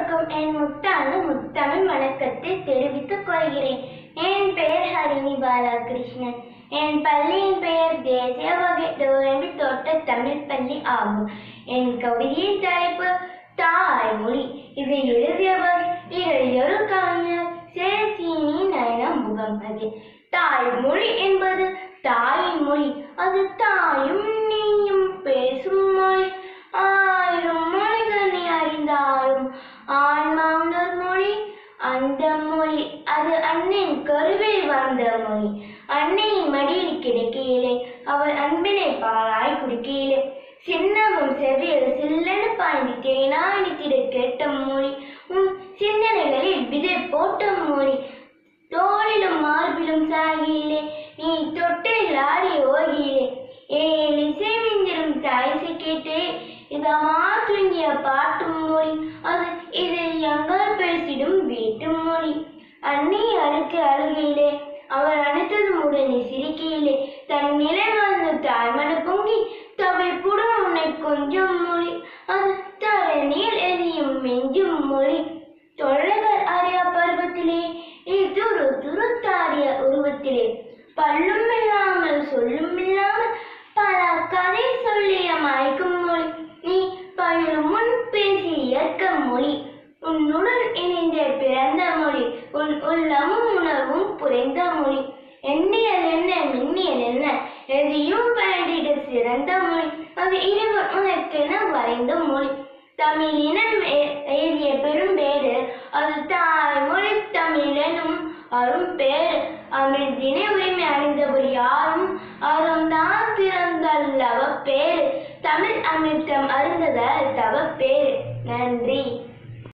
அனைவருக்கும் என் முத்தான முத்தமிழ் வணக்கத்தை தெரிவித்துக் கொள்கிறேன் என் பெயர் ஹரிணி பாலகிருஷ்ணன் என் பள்ளியின் பெயர் தேசிய வகை டோரம்பி தோட்ட தமிழ் பள்ளி ஆகும் என் கவிதையின் தலைப்பு தாய்மொழி இதை எழுதியவர் இளையொரு கவிஞர் சேசீனி நயனம் முகமது தாய்மொழி என்பது தாயின் மொழி அது தாயும் நீயும் பேசும் மொழி ஆயிரம் மொழிகள் நீ அறிந்தாலும் ஆன்மாவுணர் மொழி அந்த மொழி அது அன்னையின் கருவில் வந்த மொழி அன்னையின் மடியில் கிடைக்கையிலே அவள் அன்பினை பாலாய் குடிக்கையிலே சின்னமும் செவ்வியல் சில்லென பாய்ந்து தேனாய் நித்திட கேட்ட மொழி உன் சிந்தனைகளில் விதை போட்ட மொழி தோளிலும் மார்பிலும் சாகியிலே நீ தொட்டில் ஆடி ஓகியிலே ஏழு இசைமிந்திரும் தாய்சை கேட்டே இதமா தூங்கிய பாட்டும் மொழி அது இது எங்கள் பேசிடும் வீட்டு மொழி அண்ணி அழுக்கு அழுகையிலே அவர் அனைத்ததும் உடனே சிரிக்கையிலே தன் நிலை மறந்து தாய்மன பொங்கி தவிப்புடன் உன்னை கொஞ்சம் மொழி அது தரணியில் எரியும் மெஞ்சும் மொழி தொல்லைகள் அறியா பருவத்திலே நீ துரு துருத்தாடிய உருவத்திலே பல்லும் இல்லாமல் சொல்லும் இல்லாமல் பல கதை சொல்லிய மயக்கும் மொழி நீ பயிலும் முன் பேசி ஏற்க மொழி உன்னுடன் இணைந்த பிறந்த மொழி உன் உள்ளமும் உணர்வும் புரிந்த மொழி எண்ணியல் என்ன மின்னியல் என்ன எதையும் பயந்திட சிறந்த மொழி அது இறைவன் உனக்கென வரைந்த மொழி தமிழ் இனம் எ- எழுதிய பெரும்பேறு அது தாய்மொழி தமிழெனும் அரும் பேரு அமிழ்தினை உரிமை அறிந்தவர் யாரும் அருந்தான் திறந்தல்லவ பேரு தமிழ் அமிர்தம் அருந்ததால் தவ பேரு நன்றி